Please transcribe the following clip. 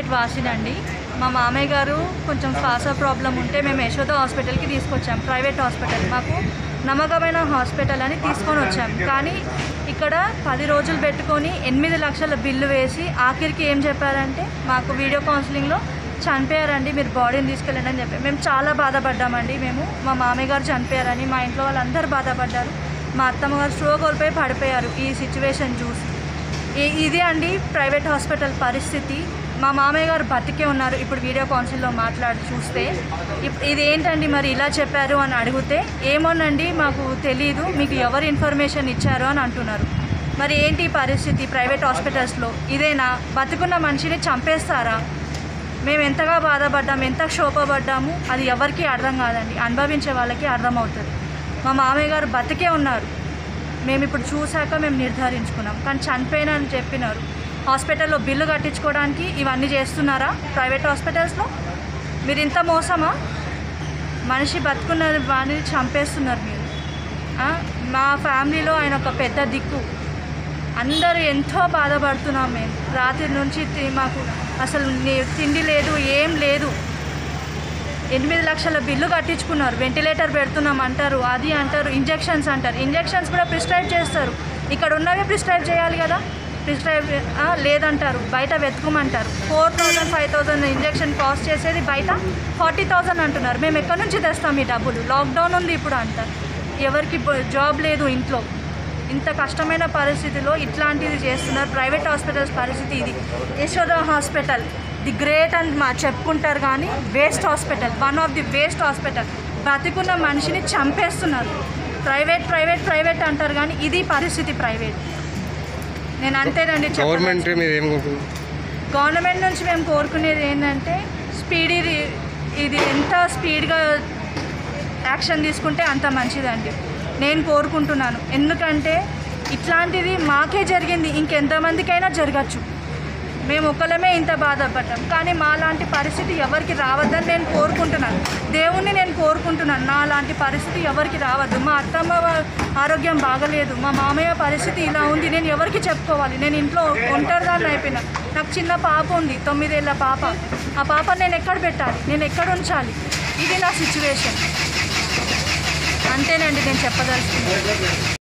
వాసినండి మా మామయ్య గారు కొంచెం శ్వాస ప్రాబ్లం ఉంటే మేము యశోద హాస్పిటల్కి తీసుకొచ్చాం ప్రైవేట్ హాస్పిటల్ మాకు నమ్మకమైన హాస్పిటల్ అని తీసుకొని వచ్చాం కానీ ఇక్కడ పది రోజులు పెట్టుకొని ఎనిమిది లక్షల బిల్లు వేసి ఆఖరికి ఏం చెప్పారంటే మాకు వీడియో కౌన్సిలింగ్లో చనిపోయారండి మీరు బాడీని తీసుకెళ్ళండి అని చెప్పి మేము చాలా బాధపడ్డామండి మేము మా మామయ్య గారు చనిపోయారని మా ఇంట్లో వాళ్ళందరూ బాధపడ్డారు మా అత్తమ్మ గారు స్ట్రోక్ కోల్పోయి పడిపోయారు ఈ సిచ్యువేషన్ చూసి ఈ- ఇది అండి ప్రైవేట్ హాస్పిటల్ పరిస్థితి మా మామయ్య గారు బతికే ఉన్నారు ఇప్పుడు వీడియో కౌన్సిల్లో మాట్లాడి చూస్తే ఇప్- ఇది ఏంటండి మరి ఇలా చెప్పారు అని అడిగితే ఏమోనండి మాకు తెలియదు మీకు ఎవరు ఇన్ఫర్మేషన్ ఇచ్చారు అని అంటున్నారు మరి ఏంటి ఈ పరిస్థితి ప్రైవేట్ హాస్పిటల్స్లో ఇదేనా బతుకున్న మనిషిని చంపేస్తారా మేము ఎంతగా బాధపడ్డాము ఎంత క్షోభపడ్డాము అది ఎవరికీ అర్థం కాదండి అనుభవించే వాళ్ళకి అర్థమవుతుంది మా మామయ్య గారు బతికే ఉన్నారు మేము ఇప్పుడు చూశాక మేము నిర్ధారించుకున్నాం కానీ చనిపోయినా అని చెప్పినారు హాస్పిటల్లో బిల్లు కట్టించుకోవడానికి ఇవన్నీ చేస్తున్నారా ప్రైవేట్ హాస్పిటల్స్లో మీరు ఇంత మోసమా మనిషి బతుకున్న వాడిని చంపేస్తున్నారు మీరు ఆ? మా ఫ్యామిలీలో ఆయన ఒక పెద్ద దిక్కు అందరూ ఎంతో బాధపడుతున్నాం మేము రాత్రి నుంచి తి- మాకు అసలు ని- తిండి లేదు ఏం లేదు ఎనిమిది లక్షల బిల్లు కట్టించుకున్నారు వెంటిలేటర్ పెడుతున్నాం అంటారు అది అంటారు ఇంజెక్షన్స్ అంటారు ఇంజెక్షన్స్ కూడా ప్రిస్క్రైబ్ చేస్తారు ఇక్కడ ఉన్నవే ప్రిస్క్రైబ్ చేయాలి కదా ప్రిస్క్రైబ్ ఆ, లేదంటారు బయట వెతుకుమంటారు four thousand five thousand injection cost చేసేది బయట ఫార్టీ థౌజండ్ అంటున్నారు మేము ఎక్కడి నుంచి తెస్తాం ఈ డబ్బులు లాక్డౌన్ ఉంది ఇప్పుడు అంటారు ఎవరికి బ- జాబ్ లేదు ఇంట్లో ఇంత కష్టమైన పరిస్థితిలో ఇట్లాంటిది చేస్తున్నారు ప్రైవేట్ హాస్పిటల్స్ పరిస్థితి ఇది యశోద హాస్పిటల్ ది గ్రేట్ అని మా చెప్పుకుంటారు కానీ waste hospital one of the waste hospital బతికున్న మనిషిని చంపేస్తున్నారు ప్రైవేట్ ప్రైవేట్ ప్రైవేట్ అంటారు కానీ ఇది పరిస్థితి ప్రైవేట్ నేను అంతేనండి చెప్పదలుచుకున్నాను. గవర్నమెంట్ మీరు ఏం కోరుకుంటున్నారు? గవర్నమెంట్ నుంచి మేము కోరుకునేది ఏంటంటే స్పీడ్ ఇది ఇది ఎంత స్పీడ్గా యాక్షన్ తీసుకుంటే అంత మంచిదండి నేను కోరుకుంటున్నాను ఎందుకంటే ఇట్లాంటిది మాకే జరిగింది ఇంకెంతమందికైనా జరగచ్చు మేము ఒకళ్ళమే ఇంత బాధపడ్డాం కానీ మా లాంటి పరిస్థితి ఎవరికి రావద్దని నేను కోరుకుంటున్నాను దేవుణ్ణి నేను కోరుకుంటున్నాను నా లాంటి పరిస్థితి ఎవరికి రావద్దు మా అత్తమ్మ వా- ఆరోగ్యం బాగలేదు మా మామయ్య పరిస్థితి ఇలా ఉంది నేను ఎవరికి చెప్పుకోవాలి నేను ఇంట్లో ఒంటరిదాన్ని అయిపోయినా నాకు చిన్న పాప ఉంది తొమ్మిదేళ్ళ పాప ఆ పాప నేను ఎక్కడ పెట్టాలి నేను ఎక్కడ ఉంచాలి ఇది నా సిచ్యువేషన్ అంతేనండి నేను చెప్పదలుచుకున్నాను